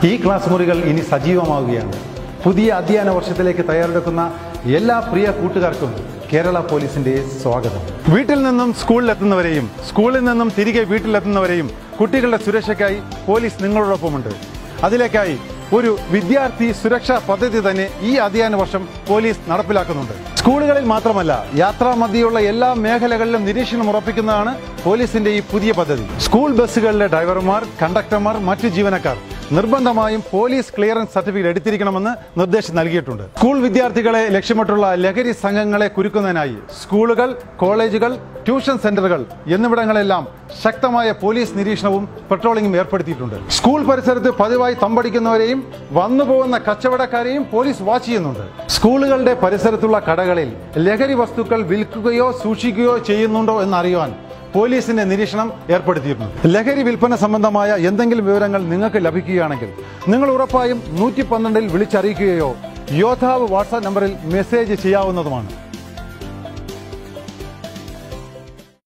ഈ ക്ലാസ് മുറികൾ ഇനി സജീവമാവുകയാണ് പുതിയ അധ്യയന വർഷത്തിലേക്ക് തയ്യാറെടുക്കുന്ന എല്ലാ പ്രിയ കൂട്ടുകാർക്കും കേരള പോലീസിന്റെ സ്വാഗതം വീട്ടിൽ നിന്നും സ്കൂളിലെത്തുന്നവരെയും സ്കൂളിൽ നിന്നും തിരികെ വീട്ടിലെത്തുന്നവരെയും കുട്ടികളുടെ സുരക്ഷയ്ക്കായി പോലീസ് നിങ്ങളോടൊപ്പമുണ്ട് അതിലേക്കായി ഒരു വിദ്യാർത്ഥി സുരക്ഷാ പദ്ധതി തന്നെ ഈ അധ്യയന വർഷം പോലീസ് നടപ്പിലാക്കുന്നുണ്ട് സ്കൂളുകളിൽ മാത്രമല്ല യാത്രാ മധ്യയുള്ള എല്ലാ മേഖലകളിലും നിരീക്ഷണം ഉറപ്പിക്കുന്നതാണ് പോലീസിന്റെ ഈ പുതിയ പദ്ധതി സ്കൂൾ ബസ്സുകളിലെ ഡ്രൈവർമാർ കണ്ടക്ടർമാർ മറ്റു ജീവനക്കാർ നിർബന്ധമായും പോലീസ് ക്ലിയറൻസ് സർട്ടിഫിക്കറ്റ് എടുത്തിരിക്കണമെന്ന് നിർദ്ദേശം നൽകിയിട്ടുണ്ട് സ്കൂൾ വിദ്യാർത്ഥികളെ ലക്ഷ്യമിട്ടുള്ള ലഹരി സംഘങ്ങളെ കുരുക്കുന്നതിനായി സ്കൂളുകൾ കോളേജുകൾ ട്യൂഷൻ സെന്ററുകൾ എന്നിവിടങ്ങളെല്ലാം ശക്തമായ പോലീസ് നിരീക്ഷണവും പെട്രോളിംഗും ഏർപ്പെടുത്തിയിട്ടുണ്ട് സ്കൂൾ പരിസരത്ത് പതിവായി തമ്പടിക്കുന്നവരെയും വന്നുപോകുന്ന കച്ചവടക്കാരെയും പോലീസ് വാച്ച് ചെയ്യുന്നുണ്ട് സ്കൂളുകളുടെ പരിസരത്തുള്ള കടകളിൽ ലഹരി വസ്തുക്കൾ വിൽക്കുകയോ സൂക്ഷിക്കുകയോ ചെയ്യുന്നുണ്ടോ എന്നറിയുവാൻ പോലീസിന്റെ നിരീക്ഷണം ഏർപ്പെടുത്തിയിട്ടുണ്ട് ലഹരി വിൽപ്പന സംബന്ധമായ എന്തെങ്കിലും വിവരങ്ങൾ നിങ്ങൾക്ക് ലഭിക്കുകയാണെങ്കിൽ നിങ്ങൾ ഉറപ്പായും നൂറ്റി പന്ത്രണ്ടിൽ വിളിച്ചറിയിക്കുകയോ യോദ്ധാവ് വാട്സാപ്പ് നമ്പറിൽ മെസ്സേജ് ചെയ്യാവുന്നതുമാണ്